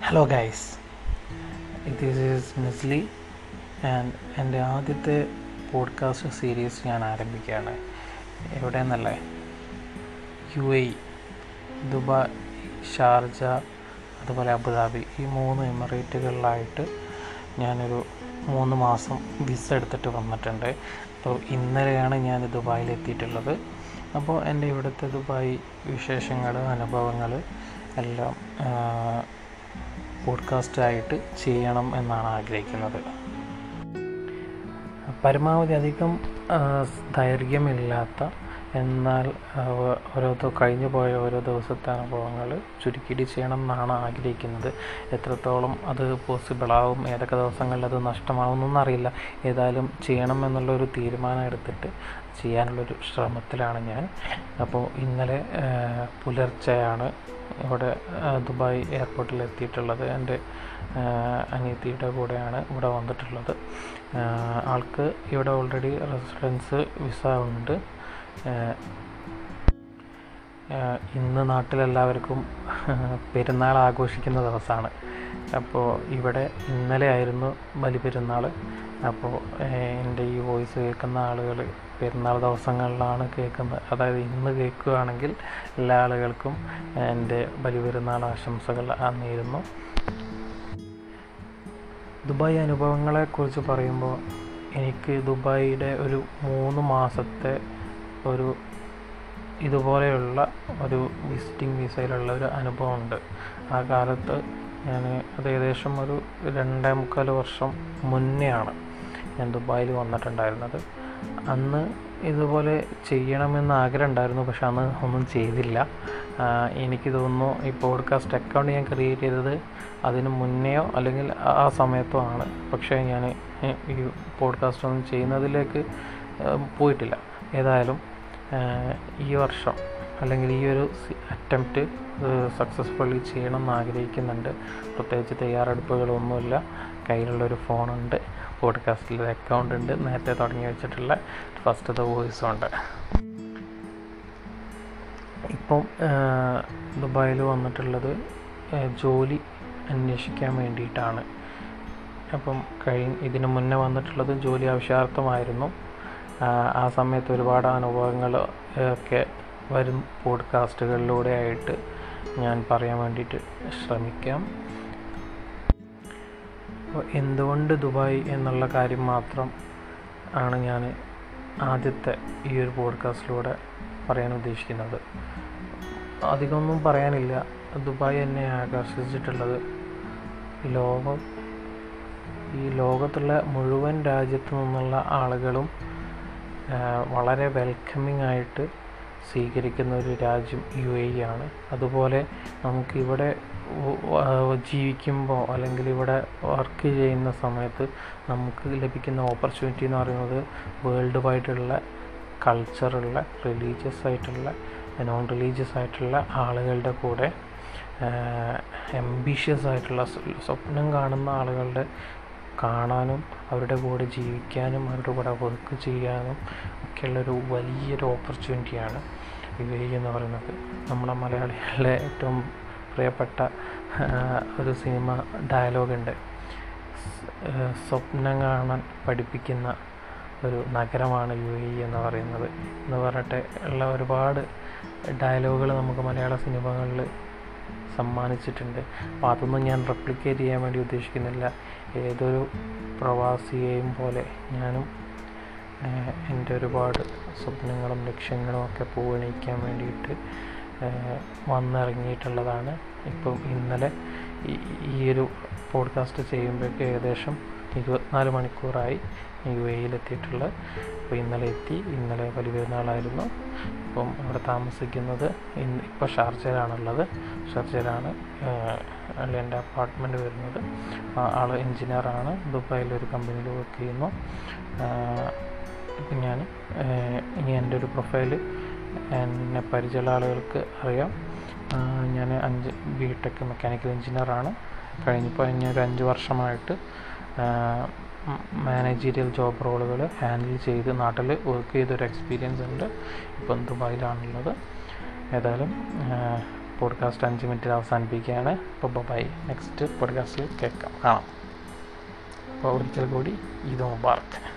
hello guys this is Misly and എൻ്റെ ആദ്യത്തെ podcast series ഞാൻ ആരംഭിക്കുകയാണ് എവിടെ നിന്നല്ലേ യു എ ദുബായ് ഷാർജ അതുപോലെ അബുദാബി ഈ മൂന്ന് എമിറേറ്റുകളിലായിട്ട് ഞാനൊരു മൂന്ന് മാസം വിസ എടുത്തിട്ട് വന്നിട്ടുണ്ട് അപ്പോൾ ഇന്നലെയാണ് ഞാൻ ദുബായിൽ എത്തിയിട്ടുള്ളത് അപ്പോൾ എൻ്റെ ഇവിടുത്തെ ദുബായ് വിശേഷങ്ങൾ അനുഭവങ്ങൾ എല്ലാം പോഡ്കാസ്റ്റായിട്ട് ചെയ്യണം എന്നാണ് ആഗ്രഹിക്കുന്നത് പരമാവധി അധികം ദൈർഘ്യമില്ലാത്ത എന്നാൽ ഓരോ കഴിഞ്ഞു പോയ ഓരോ ദിവസത്തെ അനുഭവങ്ങൾ ചുരുക്കിയിട്ട് ചെയ്യണം എന്നാണ് ആഗ്രഹിക്കുന്നത് എത്രത്തോളം അത് പോസിബിളാവും ഏതൊക്കെ ദിവസങ്ങളിൽ അത് നഷ്ടമാവുമെന്നൊന്നും അറിയില്ല ഏതായാലും ചെയ്യണം എന്നുള്ളൊരു തീരുമാനം എടുത്തിട്ട് ചെയ്യാനുള്ളൊരു ശ്രമത്തിലാണ് ഞാൻ അപ്പോൾ ഇന്നലെ പുലർച്ചെയാണ് ഇവിടെ ദുബായ് എയർപോർട്ടിൽ എത്തിയിട്ടുള്ളത് എൻ്റെ അനിയത്തിയുടെ കൂടെയാണ് ഇവിടെ വന്നിട്ടുള്ളത് ആൾക്ക് ഇവിടെ ഓൾറെഡി റെസിഡൻസ് വിസ ഉണ്ട് ഇന്ന് നാട്ടിലെല്ലാവർക്കും പെരുന്നാൾ ആഘോഷിക്കുന്ന ദിവസമാണ് അപ്പോൾ ഇവിടെ ഇന്നലെ ആയിരുന്നു ബലിപെരുന്നാൾ അപ്പോൾ എൻ്റെ ഈ വോയിസ് കേൾക്കുന്ന ആളുകൾ പെരുന്നാൾ ദിവസങ്ങളിലാണ് കേൾക്കുന്നത് അതായത് ഇന്ന് കേൾക്കുകയാണെങ്കിൽ എല്ലാ ആളുകൾക്കും എൻ്റെ ബലിപെരുന്നാൾ ആശംസകൾ നേരുന്നു ദുബായ് അനുഭവങ്ങളെക്കുറിച്ച് പറയുമ്പോൾ എനിക്ക് ദുബായിയുടെ ഒരു മൂന്ന് മാസത്തെ ഒരു ഇതുപോലെയുള്ള ഒരു വിസിറ്റിംഗ് വിസയിലുള്ള ഒരു അനുഭവമുണ്ട് ആ കാലത്ത് ഞാൻ അത് ഏകദേശം ഒരു രണ്ടേ മുക്കാൽ വർഷം മുന്നെയാണ് ഞാൻ ദുബായിൽ വന്നിട്ടുണ്ടായിരുന്നത് അന്ന് ഇതുപോലെ ചെയ്യണമെന്ന് ആഗ്രഹം ഉണ്ടായിരുന്നു പക്ഷെ അന്ന് ഒന്നും ചെയ്തില്ല എനിക്ക് തോന്നുന്നു ഈ പോഡ്കാസ്റ്റ് അക്കൗണ്ട് ഞാൻ ക്രിയേറ്റ് ചെയ്തത് അതിന് മുന്നെയോ അല്ലെങ്കിൽ ആ സമയത്തോ ആണ് പക്ഷേ ഞാൻ ഈ പോഡ്കാസ്റ്റ് ഒന്നും ചെയ്യുന്നതിലേക്ക് പോയിട്ടില്ല ഏതായാലും ഈ വർഷം അല്ലെങ്കിൽ ഈ ഒരു അറ്റംപ്റ്റ് സക്സസ്ഫുള്ളി ചെയ്യണം എന്ന് ആഗ്രഹിക്കുന്നുണ്ട് പ്രത്യേകിച്ച് തയ്യാറെടുപ്പുകളൊന്നുമില്ല കയ്യിലുള്ളൊരു ഫോണുണ്ട് പോഡ്കാസ്റ്റിൽ അക്കൗണ്ട് ഉണ്ട് നേരത്തെ തുടങ്ങി വെച്ചിട്ടുള്ള ഫസ്റ്റത്തെ വോയിസും ഉണ്ട് ഇപ്പം ദുബായിൽ വന്നിട്ടുള്ളത് ജോലി അന്വേഷിക്കാൻ വേണ്ടിയിട്ടാണ് അപ്പം കഴി ഇതിന് മുന്നേ വന്നിട്ടുള്ളത് ജോലി ആവശ്യാർത്ഥമായിരുന്നു ആ സമയത്ത് ഒരുപാട് അനുഭവങ്ങൾ ഒക്കെ വരും പോഡ്കാസ്റ്റുകളിലൂടെ ആയിട്ട് ഞാൻ പറയാൻ വേണ്ടിയിട്ട് ശ്രമിക്കാം അപ്പോൾ എന്തുകൊണ്ട് ദുബായ് എന്നുള്ള കാര്യം മാത്രം ആണ് ഞാൻ ആദ്യത്തെ ഈ ഒരു പോഡ്കാസ്റ്റിലൂടെ പറയാൻ ഉദ്ദേശിക്കുന്നത് അധികമൊന്നും പറയാനില്ല ദുബായ് എന്നെ ആകർഷിച്ചിട്ടുള്ളത് ലോകം ഈ ലോകത്തുള്ള മുഴുവൻ രാജ്യത്തു നിന്നുള്ള ആളുകളും വളരെ വെൽക്കമിങ് ആയിട്ട് സ്വീകരിക്കുന്ന ഒരു രാജ്യം യു എ ആണ് അതുപോലെ നമുക്കിവിടെ ജീവിക്കുമ്പോൾ അല്ലെങ്കിൽ ഇവിടെ വർക്ക് ചെയ്യുന്ന സമയത്ത് നമുക്ക് ലഭിക്കുന്ന ഓപ്പർച്യൂണിറ്റി എന്ന് പറയുന്നത് വേൾഡ് വൈഡുള്ള കൾച്ചറുള്ള റിലീജിയസ് ആയിട്ടുള്ള നോൺ റിലീജിയസ് ആയിട്ടുള്ള ആളുകളുടെ കൂടെ എംബീഷ്യസ് ആയിട്ടുള്ള സ്വപ്നം കാണുന്ന ആളുകളുടെ കാണാനും അവരുടെ കൂടെ ജീവിക്കാനും അവരുടെ കൂടെ വർക്ക് ചെയ്യാനും ഒക്കെയുള്ളൊരു വലിയൊരു ഓപ്പർച്യൂണിറ്റിയാണ് യു എ എന്ന് പറയുന്നത് നമ്മുടെ മലയാളികളുടെ ഏറ്റവും പ്രിയപ്പെട്ട ഒരു സിനിമ ഡയലോഗുണ്ട് സ്വപ്നം കാണാൻ പഠിപ്പിക്കുന്ന ഒരു നഗരമാണ് യു എ എന്ന് പറയുന്നത് എന്ന് പറഞ്ഞിട്ട് ഉള്ള ഒരുപാട് ഡയലോഗുകൾ നമുക്ക് മലയാള സിനിമകളിൽ സമ്മാനിച്ചിട്ടുണ്ട് അപ്പോൾ അതൊന്നും ഞാൻ റെപ്ലിക്കേറ്റ് ചെയ്യാൻ വേണ്ടി ഉദ്ദേശിക്കുന്നില്ല ഏതൊരു പ്രവാസിയെയും പോലെ ഞാനും എൻ്റെ ഒരുപാട് സ്വപ്നങ്ങളും ലക്ഷ്യങ്ങളും ഒക്കെ പൂവണിക്കാൻ വേണ്ടിയിട്ട് വന്നിറങ്ങിയിട്ടുള്ളതാണ് ഇപ്പം ഇന്നലെ ഈ ഒരു പോഡ്കാസ്റ്റ് ചെയ്യുമ്പോഴേക്ക് ഏകദേശം ഇരുപത്തിനാല് മണിക്കൂറായി യു എയിലെത്തിയിട്ടുള്ള അപ്പോൾ ഇന്നലെ എത്തി ഇന്നലെ വലിയ പെരുന്നാളായിരുന്നു ഇപ്പം ഇവിടെ താമസിക്കുന്നത് ഇന്ന് ഇപ്പോൾ ഷാർജയിലാണുള്ളത് ഷാർജയിലാണ് എൻ്റെ അപ്പാർട്ട്മെൻറ്റ് വരുന്നത് ആൾ എൻജിനീയറാണ് ദുബായിൽ ഒരു കമ്പനിയിൽ വർക്ക് ചെയ്യുന്നു ഇപ്പം ഞാൻ ഇനി എൻ്റെ ഒരു പ്രൊഫൈൽ എന്നെ പരിചയമുള്ള ആളുകൾക്ക് അറിയാം ഞാൻ അഞ്ച് ബി ടെക് മെക്കാനിക്കൽ എഞ്ചിനീയറാണ് കഴിഞ്ഞപ്പോൾ ഇനി ഒരു അഞ്ച് വർഷമായിട്ട് മാനേജീരിയൽ ജോബ് റോളുകൾ ഹാൻഡിൽ ചെയ്ത് നാട്ടിൽ വർക്ക് ചെയ്തൊരു എക്സ്പീരിയൻസ് ഉണ്ട് ഇപ്പം ദുബായിലാണുള്ളത് ഏതായാലും പോഡ്കാസ്റ്റ് അഞ്ച് മിനിറ്റിൽ അവസാനിപ്പിക്കുകയാണ് അപ്പോൾ ബൈ നെക്സ്റ്റ് പോഡ്കാസ്റ്റിൽ കേൾക്കാം കാണാം അപ്പോൾ ഒരിക്കൽ കൂടി ഈദ് മുബാർക്ക്